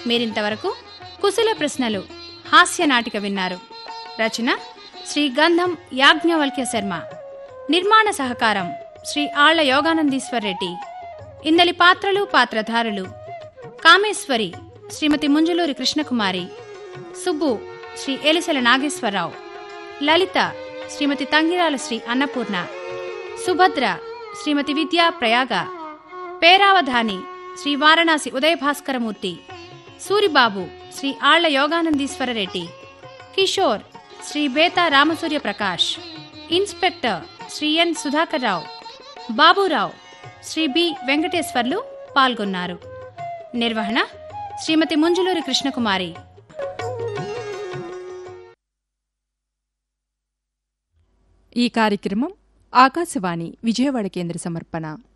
మీరింతవరకు కుశల ప్రశ్నలు హాస్య నాటిక విన్నారు రచన శ్రీ గంధం యాజ్ఞవల్క్య శర్మ నిర్మాణ సహకారం శ్రీ ఆళ్ల యోగానందీశ్వర్ రెడ్డి ఇందలి పాత్రలు పాత్రధారులు కామేశ్వరి శ్రీమతి ముంజులూరి కృష్ణకుమారి సుబ్బు శ్రీ ఎలిసెల నాగేశ్వరరావు లలిత శ్రీమతి Tangirala Shri Annapurna Subhadra Shrimati Vidya Prayaga Peravadhani Shri Varanasi Udayabhaskaramurthy Suribabu Shri Alla Yoganandeeswara Reddy Kishore Shri Betha Ramasurya Prakash inspector Shri N Sudhakar Rao Baburao Shri B Venkateswarlu పాల్గొన్నారు నిర్వహణ శ్రీమతి ముంజులూరి కృష్ణకుమారి ఈ కార్యక్రమం ఆకాశవాణి విజయవాడ కేంద్ర సమర్పణ